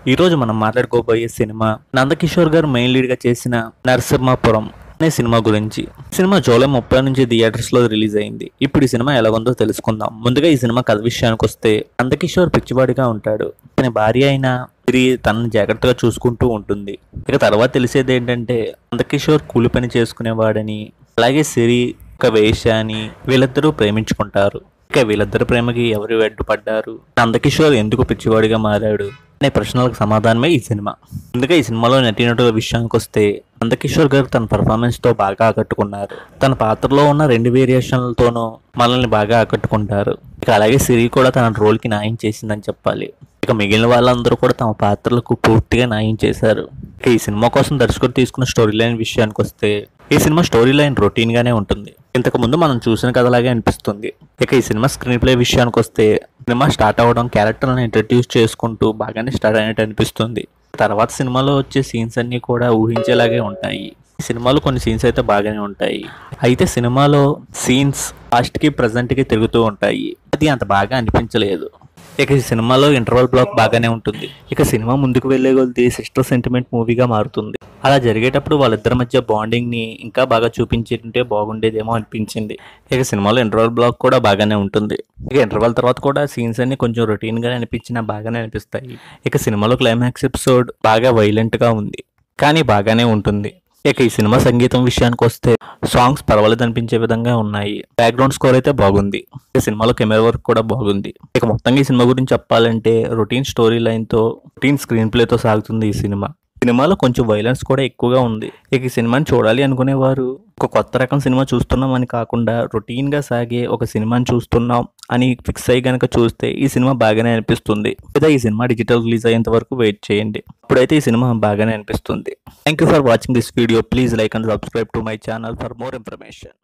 ఈ రోజు మనం మాట్లాడుకోబోయే సినిమా నందకిషోర్ గారు మెయిన్ లీడ్ గా చేసిన నరసింహాపురం అనే సినిమా గురించి సినిమా జూలై ముప్పై నుంచి థియేటర్స్ లో రిలీజ్ అయింది ఇప్పుడు ఈ సినిమా ఎలా ఉందో తెలుసుకుందాం ముందుగా ఈ సినిమా కథ విషయానికి వస్తే నందకిషోర్ పిచ్చివాడిగా ఉంటాడు తన భార్య అయిన సిరి తనని జాగ్రత్తగా చూసుకుంటూ ఉంటుంది ఇక తర్వాత తెలిసేది ఏంటంటే నందకిషోర్ కూలి పని చేసుకునేవాడని అలాగే సిరి ఒక వేష అని వీళ్ళిద్దరూ ప్రేమించుకుంటారు ఇక వీళ్ళిద్దరి ప్రేమకి ఎవరు అడ్డుపడ్డారు నందకిషోర్ ఎందుకు పిచ్చివాడిగా మారాడు అనే ప్రశ్నలకు సమాధానమే ఈ సినిమా ముందుగా ఈ సినిమాలో నటీనటుల విషయానికి వస్తే నందకిషోర్ గారు తన పర్ఫార్మెన్స్ తో బాగా ఆకట్టుకున్నారు తన పాత్రలో ఉన్న రెండు వేరియేషన్లతోనూ మనల్ని బాగా ఆకట్టుకుంటారు ఇక అలాగే సిరి కూడా తన రోల్ కి న్యాయం చేసిందని చెప్పాలి ఇక మిగిలిన వాళ్ళందరూ కూడా తమ పాత్రలకు పూర్తిగా న్యాయం చేశారు ఇక ఈ సినిమా కోసం దర్శకుడు తీసుకున్న స్టోరీ లైన్ విషయానికి వస్తే ఈ సినిమా స్టోరీ లైన్ రొటీన్ గానే ఉంటుంది ఇంతకు ముందు మనం చూసిన కథలాగే అనిపిస్తుంది ఇక ఈ సినిమా స్క్రీన్ ప్లే విషయానికి వస్తే సినిమా స్టార్ట్ అవ్వడం క్యారెక్టర్లను ఇంట్రడ్యూస్ చేసుకుంటూ బాగానే స్టార్ట్ అయినట్టు అనిపిస్తుంది తర్వాత సినిమాలో వచ్చే సీన్స్ అన్ని కూడా ఊహించేలాగే ఉంటాయి ఈ సినిమాలో కొన్ని సీన్స్ అయితే బాగానే ఉంటాయి అయితే సినిమాలో సీన్స్ పాస్ట్ కి ప్రజెంట్ కి తిరుగుతూ ఉంటాయి అది అంత బాగా అనిపించలేదు ఇక ఈ సినిమాలో ఇంటర్వల్ బ్లాక్ బాగానే ఉంటుంది ఇక సినిమా ముందుకు వెళ్లే కొద్ది సిస్టర్ సెంటిమెంట్ మూవీగా మారుతుంది అలా జరిగేటప్పుడు వాళ్ళిద్దరి మధ్య బాండింగ్ ని ఇంకా బాగా చూపించుంటే బాగుండేదేమో అనిపించింది ఇక సినిమాలో ఇంటర్వల్ బ్లాక్ కూడా బాగానే ఉంటుంది ఇక ఇంటర్వల్ తర్వాత కూడా సీన్స్ అన్ని కొంచెం రొటీన్ గా అనిపించినా బాగానే అనిపిస్తాయి ఇక సినిమాలో క్లైమాక్స్ ఎపిసోడ్ బాగా వైలెంట్ గా ఉంది కానీ బాగానే ఉంటుంది ఇక ఈ సినిమా సంగీతం విషయానికి వస్తే సాంగ్స్ పర్వాలేదు అనిపించే విధంగా ఉన్నాయి బ్యాక్గ్రౌండ్ స్కోర్ అయితే బాగుంది ఇక సినిమాలో కెమెరా వర్క్ కూడా బాగుంది ఇక మొత్తంగా ఈ సినిమా గురించి చెప్పాలంటే రొటీన్ స్టోరీ లైన్ తో రొటీన్ స్క్రీన్ ప్లే తో సాగుతుంది ఈ సినిమా సినిమాలో కొంచెం వైలెన్స్ కూడా ఎక్కువగా ఉంది ఇక ఈ సినిమాని చూడాలి అనుకునేవారు ఒక కొత్త రకం సినిమా చూస్తున్నాం అని కాకుండా రొటీన్ గా సాగే ఒక సినిమాని చూస్తున్నాం అని ఫిక్స్ అయ్యి గనక చూస్తే ఈ సినిమా బాగానే అనిపిస్తుంది లేదా ఈ సినిమా డిజిటల్ రిలీజ్ అయ్యేంత వరకు వెయిట్ చేయండి అప్పుడైతే ఈ సినిమా బాగానే అనిపిస్తుంది thank you for watching this video please like and subscribe to my channel for more information